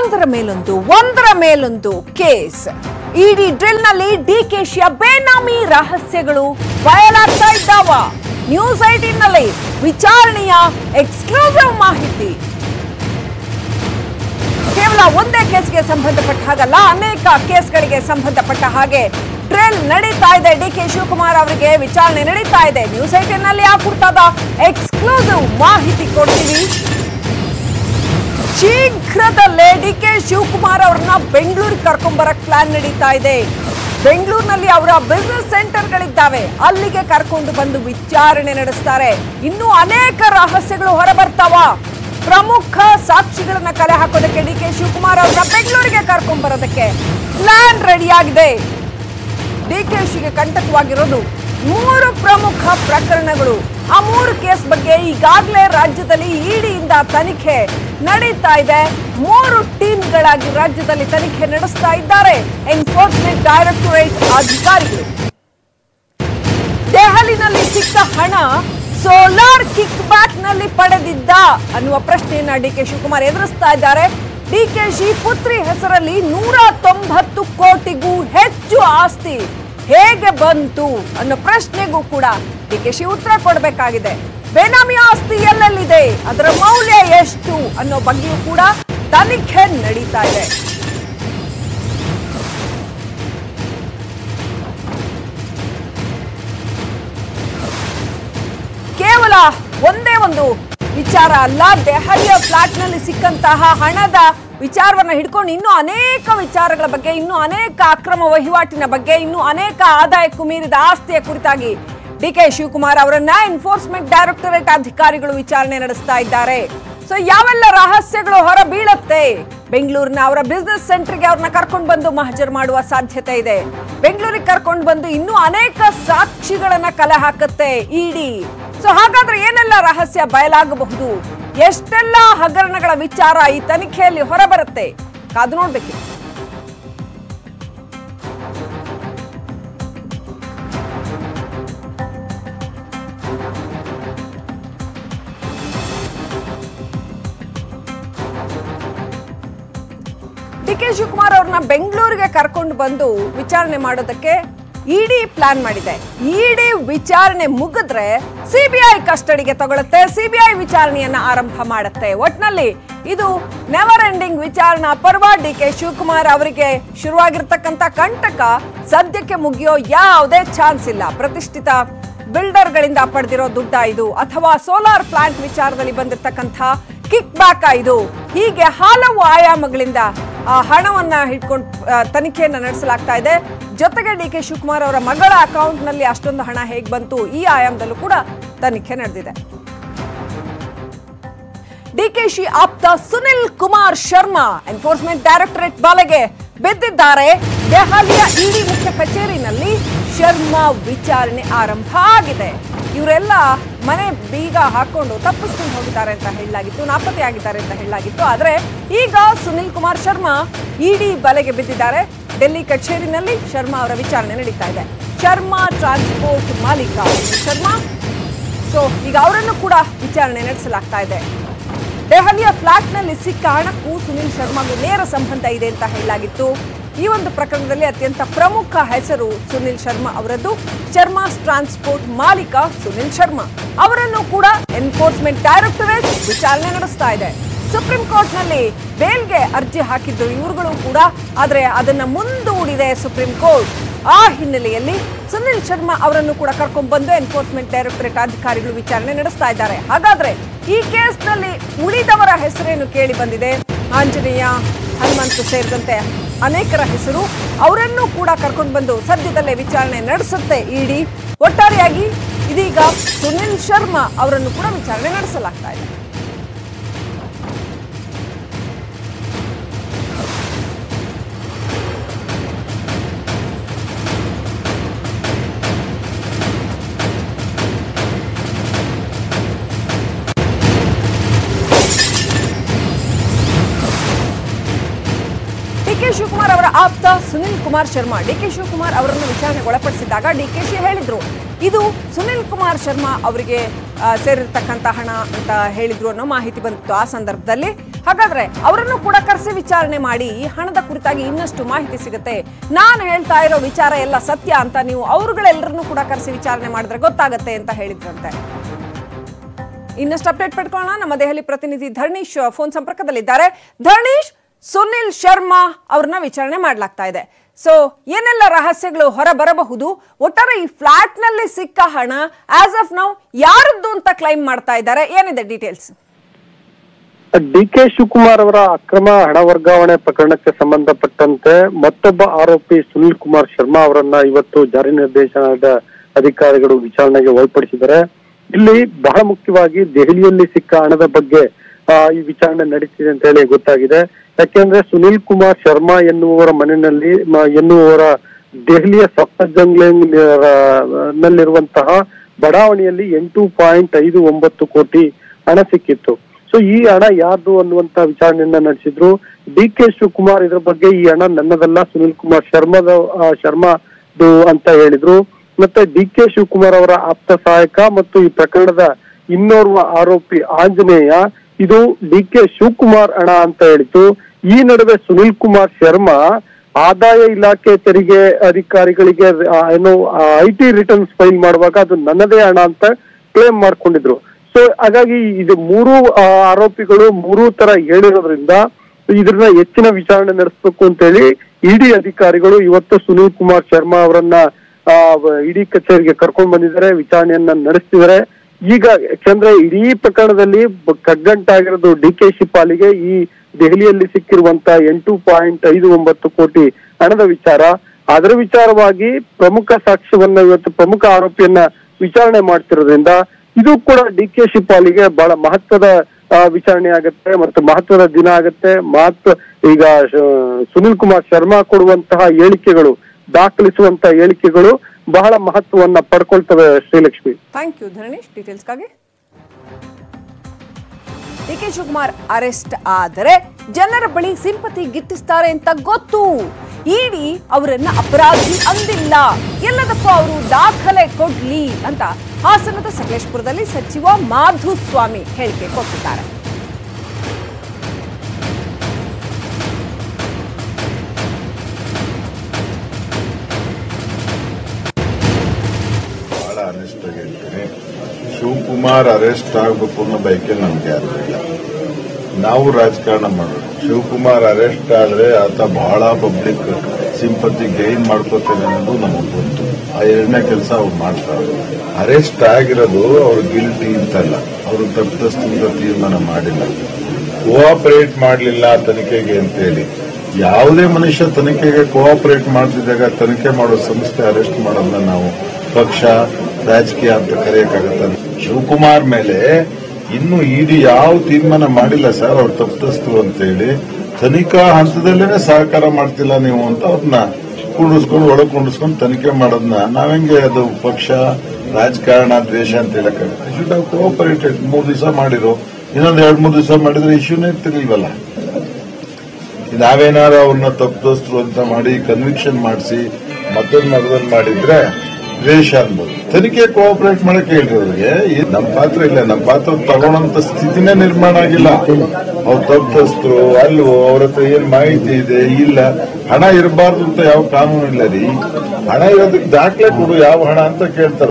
ಒಂದರ ಮೇಲೊಂದು ಒಂದರ ಮೇಲೊಂದು ಕೇಸ್ ಇಡಿ ಡ್ರಿಲ್ ನಲ್ಲಿ ಡಿಕೆಶಿಯ ಬೇನಾಮಿ ರಹಸ್ಯಗಳು ಬಯಲಾಗ್ತಾ ಇದ್ದಾವ ನ್ಯೂಸ್ ಐಟೀನ್ ನಲ್ಲಿ ವಿಚಾರಣೆಯ ಎಕ್ಸ್ಕ್ಲೂಸಿವ್ ಮಾಹಿತಿ ಕೇವಲ ಒಂದೇ ಕೇಸ್ಗೆ ಸಂಬಂಧಪಟ್ಟ ಹಾಗಲ್ಲ ಅನೇಕ ಕೇಸ್ಗಳಿಗೆ ಸಂಬಂಧಪಟ್ಟ ಹಾಗೆ ಡ್ರಿಲ್ ನಡೀತಾ ಇದೆ ಡಿ ಕೆ ಶಿವಕುಮಾರ್ ಅವರಿಗೆ ವಿಚಾರಣೆ ನಡೀತಾ ಇದೆ ನ್ಯೂಸ್ ಐಟನ್ ನಲ್ಲಿ ಆ ಕುರಿತಾದ ಎಕ್ಸ್ಕ್ಲೂಸಿವ್ ಮಾಹಿತಿ ಕೊಡ್ತೀವಿ ಶೀಘ್ರದಲ್ಲೇ ಡಿ ಕೆ ಶಿವಕುಮಾರ್ ಅವರನ್ನ ಬೆಂಗಳೂರಿಗೆ ಕರ್ಕೊಂಡ್ಬರಕ್ ಪ್ಲಾನ್ ನಡೀತಾ ಇದೆ ಬೆಂಗಳೂರಿನಲ್ಲಿ ಅವರ ಬಿಸ್ನೆಸ್ ಸೆಂಟರ್ಗಳಿದ್ದಾವೆ ಅಲ್ಲಿಗೆ ಕರ್ಕೊಂಡು ಬಂದು ವಿಚಾರಣೆ ನಡೆಸ್ತಾರೆ ಇನ್ನು ಅನೇಕ ರಹಸ್ಯಗಳು ಹೊರಬರ್ತಾವ ಪ್ರಮುಖ ಸಾಕ್ಷಿಗಳನ್ನ ಕಲೆ ಹಾಕೋದಕ್ಕೆ ಡಿ ಕೆ ಶಿವಕುಮಾರ್ ಅವರನ್ನ ಬೆಂಗಳೂರಿಗೆ ಕರ್ಕೊಂಡ್ ಬರೋದಕ್ಕೆ ಪ್ಲಾನ್ ರೆಡಿಯಾಗಿದೆ ಡಿಕೆಶಿಗೆ ಕಂಟಕವಾಗಿರೋದು ಮೂರು ಪ್ರಮುಖ ಪ್ರಕರಣಗಳು ಆ ಮೂರು ಕೇಸ್ ಬಗ್ಗೆ ಈಗಾಗಲೇ ರಾಜ್ಯದಲ್ಲಿ ಇಡಿಯಿಂದ ತನಿಖೆ ನಡೀತಾ ಇದೆ ಮೂರು ಟೀಮ್ಗಳಾಗಿ ರಾಜ್ಯದಲ್ಲಿ ತನಿಖೆ ನಡೆಸ್ತಾ ಇದ್ದಾರೆ ಎನ್ಫೋರ್ಸ್ಮೆಂಟ್ ಡೈರೆಕ್ಟೊರೇಟ್ ಅಧಿಕಾರಿಗಳು ದೆಹಲಿನಲ್ಲಿ ಸಿಕ್ಕ ಹಣ ಸೋಲಾರ್ ಕಿಕ್ ಬ್ಯಾಕ್ ನಲ್ಲಿ ಪಡೆದಿದ್ದ ಅನ್ನುವ ಪ್ರಶ್ನೆಯನ್ನ ಡಿ ಕೆ ಶಿವಕುಮಾರ್ ಎದುರಿಸ್ತಾ ಇದ್ದಾರೆ ಡಿಕೆಶಿ ಪುತ್ರಿ ಹೆಸರಲ್ಲಿ ನೂರ ತೊಂಬತ್ತು ಕೋಟಿಗೂ ಹೆಚ್ಚು ಆಸ್ತಿ ಹೇಗೆ ಬಂತು ಅನ್ನೋ ಪ್ರಶ್ನೆಗೂ ಕೂಡ ಡಿಕೆಶಿ ಉತ್ತರ ಕೊಡಬೇಕಾಗಿದೆ ಬೇನಾಮಿ ಆಸ್ತಿ ಎಲ್ಲೆಲ್ಲಿದೆ ಅದರ ಮೌಲ್ಯ ಎಷ್ಟು ಅನ್ನೋ ಬಗ್ಗೆಯೂ ಕೂಡ ತನಿಖೆ ನಡೀತಾ ಇದೆ ಕೇವಲ ಒಂದೇ ಒಂದು ವಿಚಾರ ಅಲ್ಲ ದೆಹಲಿಯ ಫ್ಲಾಟ್ ನಲ್ಲಿ ಸಿಕ್ಕಂತಹ ಹಣದ ವಿಚಾರವನ್ನ ಹಿಡ್ಕೊಂಡು ಇನ್ನೂ ಅನೇಕ ವಿಚಾರಗಳ ಬಗ್ಗೆ ಇನ್ನೂ ಅನೇಕ ಅಕ್ರಮ ವಹಿವಾಟಿನ ಬಗ್ಗೆ ಇನ್ನೂ ಅನೇಕ ಆದಾಯಕ್ಕೂ ಮೀರಿದ ಆಸ್ತಿಯ ಕುರಿತಾಗಿ ಡಿ ಕೆ ಶಿವಕುಮಾರ್ ಅವರನ್ನ ಎನ್ಫೋರ್ಸ್ಮೆಂಟ್ ಡೈರೆಕ್ಟರೇಟ್ ಅಧಿಕಾರಿಗಳು ವಿಚಾರಣೆ ನಡೆಸ್ತಾ ಇದ್ದಾರೆ ಸೊ ಯಾವೆಲ್ಲ ರಹಸ್ಯಗಳು ಹೊರ ಬೀಳತ್ತೆ ಬೆಂಗಳೂರಿನ ಅವರ ಬಿಸ್ನೆಸ್ ಸೆಂಟರ್ಗೆ ಅವ್ರನ್ನ ಕರ್ಕೊಂಡು ಬಂದು ಮಹಜರ್ ಮಾಡುವ ಸಾಧ್ಯತೆ ಇದೆ ಬೆಂಗಳೂರಿಗೆ ಕರ್ಕೊಂಡು ಬಂದು ಇನ್ನೂ ಅನೇಕ ಸಾಕ್ಷಿಗಳನ್ನ ಕಲೆ ಹಾಕತ್ತೆ ಇಡಿ ಸೊ ಹಾಗಾದ್ರೆ ಏನೆಲ್ಲ ರಹಸ್ಯ ಬಯಲಾಗಬಹುದು ಎಷ್ಟೆಲ್ಲ ಹಗರಣಗಳ ವಿಚಾರ ಈ ತನಿಖೆಯಲ್ಲಿ ಹೊರಬರುತ್ತೆ ಕಾದು ನೋಡ್ಬೇಕಿತ್ತು ಡಿ ಕೆ ಶಿವಕುಮಾರ್ ಅವ್ರನ್ನ ಬೆಂಗಳೂರಿಗೆ ಕರ್ಕೊಂಡು ಬಂದು ವಿಚಾರಣೆ ಮಾಡೋದಕ್ಕೆ ಇಡಿ ಪ್ಲಾನ್ ಮಾಡಿದೆ ಇಡಿ ವಿಚಾರಣೆ ಮುಗಿದ್ರೆ ಸಿಬಿಐ ಕಸ್ಟಡಿಗೆ ತಗೊಳುತ್ತೆ ಸಿಬಿಐ ವಿಚಾರಣೆಯನ್ನ ಆರಂಭ ಮಾಡುತ್ತೆ ಒಟ್ನಲ್ಲಿ ಇದು ನೆವರ್ ಎಂಡಿಂಗ್ ವಿಚಾರಣಾ ಪರ್ವ ಡಿ ಕೆ ಶಿವಕುಮಾರ್ ಅವರಿಗೆ ಶುರುವಾಗಿರ್ತಕ್ಕಂಥ ಕಂಟಕ ಸದ್ಯಕ್ಕೆ ಮುಗಿಯೋ ಯಾವುದೇ ಚಾನ್ಸ್ ಇಲ್ಲ ಪ್ರತಿಷ್ಠಿತ ಬಿಲ್ಡರ್ಗಳಿಂದ ಪಡೆದಿರೋ ದುಡ್ಡ ಇದು ಅಥವಾ ಸೋಲಾರ್ ಪ್ಲಾಂಟ್ ವಿಚಾರದಲ್ಲಿ ಬಂದಿರತಕ್ಕಂಥ ಕಿಕ್ ಬ್ಯಾಕ್ ಇದು ಹೀಗೆ ಹಲವು ಆಯಾಮಗಳಿಂದ ಆ ಹಣವನ್ನ ಹಿಡ್ಕೊಂಡು ತನಿಖೆಯನ್ನ ನಡೆಸಲಾಗ್ತಾ ಇದೆ ಜೊತೆಗೆ ಡಿ ಕೆ ಶಿವಕುಮಾರ್ ಅವರ ಮಗಳ ಅಕೌಂಟ್ ನಲ್ಲಿ ಅಷ್ಟೊಂದು ಹಣ ಹೇಗೆ ಬಂತು ಈ ಆಯಾಮದಲ್ಲೂ ಕೂಡ ತನಿಖೆ ನಡೆದಿದೆ ಡಿಕೆಶಿ ಆಪ್ತ ಸುನಿಲ್ ಕುಮಾರ್ ಶರ್ಮಾ ಎನ್ಫೋರ್ಸ್ಮೆಂಟ್ ಡೈರೆಕ್ಟರೇಟ್ ಬಾಲೆಗೆ ಬಿದ್ದಿದ್ದಾರೆ ದೆಹಲಿಯ ಇಡಿ ಮುಖ್ಯ ಕಚೇರಿನಲ್ಲಿ ಶರ್ಮಾ ವಿಚಾರಣೆ ಆರಂಭ ಆಗಿದೆ ಇವರೆಲ್ಲ ಮನೆ ಬೀಗ ಹಾಕೊಂಡು ತಪ್ಪಿಸ್ಕೊಂಡು ಹೋಗಿದ್ದಾರೆ ಅಂತ ಹೇಳಲಾಗಿತ್ತು ನಾಪತ್ತೆಯಾಗಿದ್ದಾರೆ ಅಂತ ಹೇಳಲಾಗಿತ್ತು ಆದ್ರೆ ಈಗ ಸುನಿಲ್ ಕುಮಾರ್ ಶರ್ಮಾ ಇಡಿ ಬಲೆಗೆ ಬಿದ್ದಿದ್ದಾರೆ ಡೆಲ್ಲಿ ಕಚೇರಿನಲ್ಲಿ ಶರ್ಮಾ ಅವರ ವಿಚಾರಣೆ ನಡೀತಾ ಇದೆ ಶರ್ಮಾ ಟ್ರಾನ್ಸ್ಪೋರ್ಟ್ ಮಾಲೀಕ ಸುನಿಲ್ ಶರ್ಮಾ ಸೊ ಈಗ ಅವರನ್ನು ಕೂಡ ವಿಚಾರಣೆ ನಡೆಸಲಾಗ್ತಾ ಇದೆ ದೆಹಲಿಯ ಫ್ಲಾಟ್ನಲ್ಲಿ ಸಿಕ್ಕ ಹಣಕ್ಕೂ ಸುನಿಲ್ ಶರ್ಮಾಗೂ ನೇರ ಸಂಬಂಧ ಇದೆ ಅಂತ ಹೇಳಲಾಗಿತ್ತು ಈ ಒಂದು ಪ್ರಕರಣದಲ್ಲಿ ಅತ್ಯಂತ ಪ್ರಮುಖ ಹೆಸರು ಸುನಿಲ್ ಶರ್ಮಾ ಅವರದ್ದು ಶರ್ಮಾಸ್ ಟ್ರಾನ್ಸ್ಪೋರ್ಟ್ ಮಾಲೀಕ ಸುನಿಲ್ ಶರ್ಮಾ ಅವರನ್ನು ಕೂಡ ಎನ್ಫೋರ್ಸ್ಮೆಂಟ್ ಡೈರೆಕ್ಟರೇಟ್ ವಿಚಾರಣೆ ನಡೆಸ್ತಾ ಇದೆ ಸುಪ್ರೀಂ ಕೋರ್ಟ್ನಲ್ಲಿ ಬೇಲ್ಗೆ ಅರ್ಜಿ ಹಾಕಿದ್ದು ಇವರುಗಳು ಕೂಡ ಆದರೆ ಅದನ್ನ ಮುಂದೂಡಿದೆ ಸುಪ್ರೀಂ ಕೋರ್ಟ್ ಆ ಹಿನ್ನೆಲೆಯಲ್ಲಿ ಸುನಿಲ್ ಶರ್ಮಾ ಅವರನ್ನು ಕೂಡ ಕರ್ಕೊಂಡು ಬಂದು ಎನ್ಫೋರ್ಸ್ಮೆಂಟ್ ಡೈರೆಕ್ಟರೇಟ್ ಅಧಿಕಾರಿಗಳು ವಿಚಾರಣೆ ನಡೆಸ್ತಾ ಇದ್ದಾರೆ ಹಾಗಾದ್ರೆ ಈ ಕೇಸ್ನಲ್ಲಿ ಉಳಿದವರ ಹೆಸರೇನು ಕೇಳಿ ಬಂದಿದೆ ಆಂಜನೇಯ ಹನುಮಂತು ಸೇರಿದಂತೆ ಅನೇಕರ ಹೆಸರು ಅವರನ್ನು ಕೂಡ ಕರ್ಕೊಂಡು ಬಂದು ಸದ್ಯದಲ್ಲೇ ವಿಚಾರಣೆ ನಡೆಸುತ್ತೆ ಇಡಿ ಒಟ್ಟಾರೆಯಾಗಿ ಇದೀಗ ಸುನಿಲ್ ಶರ್ಮಾ ಅವರನ್ನು ಕೂಡ ವಿಚಾರಣೆ ನಡೆಸಲಾಗ್ತಾ ಇದೆ ಡಿಕೆ ಶಿವಕುಮಾರ್ ಅವರ ಆಪ್ತ ಸುನಿಲ್ ಕುಮಾರ್ ಶರ್ಮಾ ಡಿಕೆ ಶಿವಕುಮಾರ್ ಅವರನ್ನು ವಿಚಾರಣೆಗೆ ಒಳಪಡಿಸಿದಾಗ ಡಿಕೆಶಿ ಹೇಳಿದ್ರು ಇದು ಸುನಿಲ್ ಕುಮಾರ್ ಶರ್ಮಾ ಅವರಿಗೆ ಆ, ಸೇರಿರ್ತಕ್ಕಂಥ ಹಣ ಅಂತ ಹೇಳಿದ್ರು ಅನ್ನೋ ಮಾಹಿತಿ ಬಂದಿತ್ತು ಆ ಸಂದರ್ಭದಲ್ಲಿ ಹಾಗಾದ್ರೆ ಅವರನ್ನು ಕೂಡ ಕರೆಸಿ ವಿಚಾರಣೆ ಮಾಡಿ ಈ ಹಣದ ಕುರಿತಾಗಿ ಇನ್ನಷ್ಟು ಮಾಹಿತಿ ಸಿಗುತ್ತೆ ನಾನು ಹೇಳ್ತಾ ಇರೋ ವಿಚಾರ ಎಲ್ಲ ಸತ್ಯ ಅಂತ ನೀವು ಅವರುಗಳೆಲ್ಲರನ್ನೂ ಕೂಡ ಕರೆಸಿ ವಿಚಾರಣೆ ಮಾಡಿದ್ರೆ ಗೊತ್ತಾಗತ್ತೆ ಅಂತ ಹೇಳಿದ್ರಂತೆ ಇನ್ನಷ್ಟು ಅಪ್ಡೇಟ್ ಪಡ್ಕೊಳ್ಳೋಣ ನಮ್ಮ ದೆಹಲಿ ಪ್ರತಿನಿಧಿ ಧರ್ಣೀಶ್ ಫೋನ್ ಸಂಪರ್ಕದಲ್ಲಿದ್ದಾರೆ ಧರ್ಣೀಶ್ ಸುನಿಲ್ ಶರ್ಮಾ ಅವ್ರನ್ನ ವಿಚಾರಣೆ ಮಾಡಲಾಗ್ತಾ ಇದೆ ಸೊ ಏನೆಲ್ಲ ರಹಸ್ಯಗಳು ಹೊರ ಬರಬಹುದು ಒಟ್ಟಾರೆ ಈ ಫ್ಲಾಟ್ ನಲ್ಲಿ ಸಿಕ್ಕ ಹಣ ಆಸ್ ಆಫ್ ನೌ ಯಾರದ್ದು ಅಂತ ಕ್ಲೈಮ್ ಮಾಡ್ತಾ ಇದ್ದಾರೆ ಏನಿದೆ ಡೀಟೇಲ್ಸ್ ಡಿ ಕೆ ಶಿವಕುಮಾರ್ ಅವರ ಅಕ್ರಮ ಹಣ ವರ್ಗಾವಣೆ ಪ್ರಕರಣಕ್ಕೆ ಸಂಬಂಧಪಟ್ಟಂತೆ ಮತ್ತೊಬ್ಬ ಆರೋಪಿ ಸುನಿಲ್ ಕುಮಾರ್ ಶರ್ಮಾ ಅವರನ್ನ ಇವತ್ತು ಜಾರಿ ನಿರ್ದೇಶನದ ಅಧಿಕಾರಿಗಳು ವಿಚಾರಣೆಗೆ ಒಳಪಡಿಸಿದ್ದಾರೆ ಇಲ್ಲಿ ಬಹಳ ಮುಖ್ಯವಾಗಿ ದೆಹಲಿಯಲ್ಲಿ ಸಿಕ್ಕ ಹಣದ ಬಗ್ಗೆ ಆ, ಈ ವಿಚಾರಣೆ ನಡೀತಿದೆ ಅಂತ ಹೇಳಿ ಗೊತ್ತಾಗಿದೆ ಯಾಕೆಂದ್ರೆ ಸುನಿಲ್ ಕುಮಾರ್ ಶರ್ಮಾ ಎನ್ನುವವರ ಮನೆಯಲ್ಲಿ ಮ- ಎನ್ನುವವರ ದೆಹಲಿಯ ಸಫ್ದರ್ಜಂಗ್ ನಲ್ಲಿರುವಂತಹ ಬಡಾವಣೆಯಲ್ಲಿ ಎಂಟು ಪಾಯಿಂಟ್ ಐದು ಒಂಬತ್ತು ಕೋಟಿ ಹಣ ಸಿಕ್ಕಿತ್ತು ಸೊ ಈ ಹಣ ಯಾರ್ದು ಅನ್ನುವಂತ ವಿಚಾರಣೆಯನ್ನ ನಡೆಸಿದ್ರು ಡಿ ಕೆ ಶಿವಕುಮಾರ್ ಇದ್ರ ಬಗ್ಗೆ ಈ ಹಣ ನನ್ನದಲ್ಲ ಸುನಿಲ್ ಕುಮಾರ್ ಶರ್ಮಾದ ಆ, ಶರ್ಮಾದು ಅಂತ ಹೇಳಿದ್ರು ಮತ್ತೆ ಡಿ ಕೆ ಶಿವಕುಮಾರ್ ಅವರ ಆಪ್ತ ಸಹಾಯಕ ಮತ್ತು ಈ ಪ್ರಕರಣದ ಇನ್ನೋರ್ವ ಆರೋಪಿ ಆಂಜನೇಯ ಇದು ಡಿ ಕೆ ಶಿವಕುಮಾರ್ ಹಣ ಅಂತ ಹೇಳಿತು ಈ ನಡುವೆ ಸುನಿಲ್ ಕುಮಾರ್ ಶರ್ಮಾ ಆದಾಯ ಇಲಾಖೆ ತೆರಿಗೆ ಅಧಿಕಾರಿಗಳಿಗೆ ಆ, ಏನು ಐ ಟಿ ರಿಟರ್ನ್ಸ್ ಫೈಲ್ ಮಾಡುವಾಗ ಅದು ನನ್ನದೇ ಹಣ ಅಂತ ಕ್ಲೇಮ್ ಮಾಡ್ಕೊಂಡಿದ್ರು ಸೊ ಹಾಗಾಗಿ ಇದು ಮೂರು ಆ, ಆರೋಪಿಗಳು ಮೂರು ತರ ಹೇಳಿರೋದ್ರಿಂದ ಇದ್ರನ್ನ ಹೆಚ್ಚಿನ ವಿಚಾರಣೆ ನಡೆಸಬೇಕು ಅಂತ ಹೇಳಿ ಇಡಿ ಅಧಿಕಾರಿಗಳು ಇವತ್ತು ಸುನೀಲ್ ಕುಮಾರ್ ಶರ್ಮಾ ಅವರನ್ನ ಇಡಿ ಕಚೇರಿಗೆ ಕರ್ಕೊಂಡ್ ಬಂದಿದ್ದಾರೆ ವಿಚಾರಣೆಯನ್ನ ನಡೆಸ್ತಿದ್ದಾರೆ ಈಗ ಯಾಕಂದ್ರೆ ಇಡೀ ಪ್ರಕರಣದಲ್ಲಿ ಬ- ಕಗ್ಗಂಟಾಗಿರೋದು ಡಿ ಕೆ ಶಿ ಪಾಲಿಗೆ ಈ ದೆಹಲಿಯಲ್ಲಿ ಸಿಕ್ಕಿರುವಂತ ಎಂಟು ಪಾಯಿಂಟ್ ಐದು ಒಂಬತ್ತು ಕೋಟಿ ಹಣದ ವಿಚಾರ ಅದರ ವಿಚಾರವಾಗಿ ಪ್ರಮುಖ ಸಾಕ್ಷ್ಯವನ್ನ ಇವತ್ತು ಪ್ರಮುಖ ಆರೋಪಿಯನ್ನ ವಿಚಾರಣೆ ಮಾಡ್ತಿರೋದ್ರಿಂದ ಇದು ಕೂಡ ಡಿ ಕೆ ಶಿ ಪಾಲಿಗೆ ಬಹಳ ಮಹತ್ವದ ಆ, ವಿಚಾರಣೆ ಆಗುತ್ತೆ ಮತ್ತು ಮಹತ್ವದ ದಿನ ಆಗುತ್ತೆ ಮಹತ್ವ ಈಗ ಶ- ಸುನಿಲ್ ಕುಮಾರ್ ಶರ್ಮಾ ಕೊಡುವಂತಹ ಹೇಳಿಕೆಗಳು ದಾಖಲಿಸುವಂತ ಹೇಳಿಕೆಗಳು ಬಹಳ ಮಹತ್ವವನ್ನ ಪಡ್ಕೊಳ್ತವೆ ಶ್ರೀಲಕ್ಷ್ಮಿ ಥ್ಯಾಂಕ್ ಯು ಧರಣೀಶ್ ಡೀಟೇಲ್ಸ್ಗಾಗಿ ಡಿ ಕೆ ಶಿವಕುಮಾರ್ ಅರೆಸ್ಟ್ ಆದರೆ ಜನರ ಬಳಿ ಸಿಂಪತಿ ಗಿಟ್ಟಿಸ್ತಾರೆ ಅಂತ ಗೊತ್ತು ಇಡಿ ಅವರನ್ನ ಅಪರಾಧಿ ಅಂದಿಲ್ಲ ಎಲ್ಲದಕ್ಕೂ ಅವರು ದಾಖಲೆ ಕೊಡ್ಲಿ ಅಂತ ಹಾಸನದ ಸಕಲೇಶ್ಪುರದಲ್ಲಿ ಸಚಿವ ಮಾಧುಸ್ವಾಮಿ ಹೇಳಿಕೆ ಕೊಟ್ಟಿದ್ದಾರೆ ಬಹಳ ಅರೆಸ್ಟ್ ಆಗಿರ್ತೀನಿ ಶಿವಕುಮಾರ್ ಅರೆಸ್ಟ್ ಆಗಬೇಕು ಅನ್ನೋ ಬಯಕೆ ನಮ್ಗೆ ಯಾರು ಇಲ್ಲ ನಾವು ರಾಜಕಾರಣ ಮಾಡೋದು ಶಿವಕುಮಾರ್ ಅರೆಸ್ಟ್ ಆದ್ರೆ ಆತ ಬಹಳ ಪಬ್ಲಿಕ್ ಸಿಂಪತಿ ಗೈನ್ ಮಾಡ್ಕೋತೇನೆ ಅನ್ನೋದು ನಮಗೆ ಗೊತ್ತು ಆ ಎರಡನೇ ಕೆಲಸ ಅವ್ರು ಮಾಡ್ತಾರೆ ಅರೆಸ್ಟ್ ಆಗಿರೋದು ಅವ್ರು ಗಿಲ್ಟಿ ಅಂತಲ್ಲ ಅವರು ತಪ್ಪಿತಸ್ಥಿಂದ ತೀರ್ಮಾನ ಮಾಡಿಲ್ಲ ಕೋಆಪರೇಟ್ ಮಾಡಲಿಲ್ಲ ತನಿಖೆಗೆ ಅಂತೇಳಿ ಯಾವುದೇ ಮನುಷ್ಯ ತನಿಖೆಗೆ ಕೋಆಪರೇಟ್ ಮಾಡ್ತಿದ್ದಾಗ ತನಿಖೆ ಮಾಡೋ ಸಂಸ್ಥೆ ಅರೆಸ್ಟ್ ಮಾಡೋದನ್ನ ನಾವು ಪಕ್ಷ ರಾಜಕೀಯ ಅಂತ ಕರೆಯಕ್ಕಾಗತ್ತ ಶಿವಕುಮಾರ್ ಮೇಲೆ ಇನ್ನು ಇಡಿ ಯಾವ ತೀರ್ಮಾನ ಮಾಡಿಲ್ಲ ಸರ್ ಅವ್ರು ತಪ್ಪಿತಸ್ಥರು ಅಂತೇಳಿ ತನಿಖಾ ಹಂತದಲ್ಲೇನೆ ಸಹಕಾರ ಮಾಡ್ತಿಲ್ಲ ನೀವು ಅಂತ ಅವ್ರನ್ನ ಕುಂಡಿಸ್ಕೊಂಡು ಒಳಗೆ ಕುಂಡಿಸ್ಕೊಂಡು ತನಿಖೆ ಮಾಡೋದನ್ನ ನಾವೆಂಗೆ ಅದು ಪಕ್ಷ ರಾಜಕಾರಣ ದ್ವೇಷ ಅಂತ ಹೇಳಕ್ಕಾಗುತ್ತೆ ಶುಡ್ ಹಾವ್ ಕೋಆಪರೇಟೆಡ್ ಮೂರು ದಿವಸ ಮಾಡಿರೋ ಇನ್ನೊಂದು ಎರಡು ಮೂರು ದಿವಸ ಮಾಡಿದ್ರೆ ಇಶ್ಯೂನೇ ಇರ್ತಿರ್ಲಿಲ್ವಲ್ಲ ನಾವೇನಾದ್ರು ಅವ್ರನ್ನ ತಪ್ಪಿತಸ್ಥರು ಅಂತ ಮಾಡಿ ಕನ್ವಿಕ್ಷನ್ ಮಾಡಿಸಿ ಮತ್ತೊಂದು ಮಗದೊಂದು ಮಾಡಿದ್ರೆ ದ್ವೇಷ ಅನ್ಬೋದು ತನಿಖೆ ಕೋಆಪರೇಟ್ ಮಾಡಕ್ ಹೇಳ್ರಿ ಅವ್ರಿಗೆ ಈ- ನಮ್ ಪಾತ್ರ ಇಲ್ಲ ನಮ್ ಪಾತ್ರ ತಗೊಳಂತ ಸ್ಥಿತಿನೇ ನಿರ್ಮಾಣ ಆಗಿಲ್ಲ ಅವ್ರು ತಪ್ಪಿತಸ್ಥರು ಅಲ್ವೋ ಅವ್ರ ಹತ್ರ ಏನ್ ಮಾಹಿತಿ ಇದೆ ಇಲ್ಲ ಹಣ ಇರಬಾರ್ದು ಅಂತ ಯಾವ ಕಾನೂನು ಇಲ್ಲ ರೀ ಹಣ ಇರೋದಕ್ಕೆ ದಾಖಲೆ ಕೊಡು ಯಾವ ಹಣ ಅಂತ ಕೇಳ್ತಾರೆ